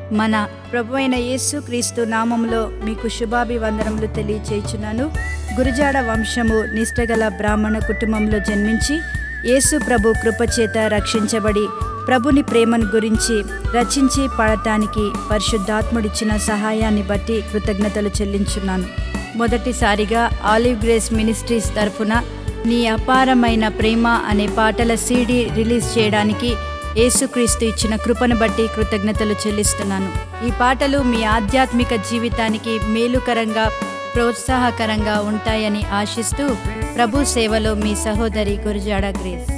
మన ప్రభు అయిన యేసు క్రీస్తు నామములో మీకు శుభాభివందనములు తెలియచేయుచున్నాను గురుజాడ వంశము నిష్టగల బ్రాహ్మణ కుటుంబంలో జన్మించి యేసు ప్రభు కృపచేత రక్షించబడి ప్రభుని ప్రేమను గురించి రచించి పాడటానికి పరిశుద్ధాత్ముడిచ్చిన సహాయాన్ని బట్టి కృతజ్ఞతలు చెల్లించున్నాను మొదటిసారిగా ఆలివ్ గ్రేస్ మినిస్ట్రీస్ తరఫున నీ అపారమైన ప్రేమ అనే పాటల సీడీ రిలీజ్ చేయడానికి యేసుక్రీస్తు ఇచ్చిన కృపను బట్టి కృతజ్ఞతలు చెల్లిస్తున్నాను ఈ పాటలు మీ ఆధ్యాత్మిక జీవితానికి మేలుకరంగా ప్రోత్సాహకరంగా ఉంటాయని ఆశిస్తూ ప్రభు సేవలో మీ సహోదరి గురుజాడ గ్రేస్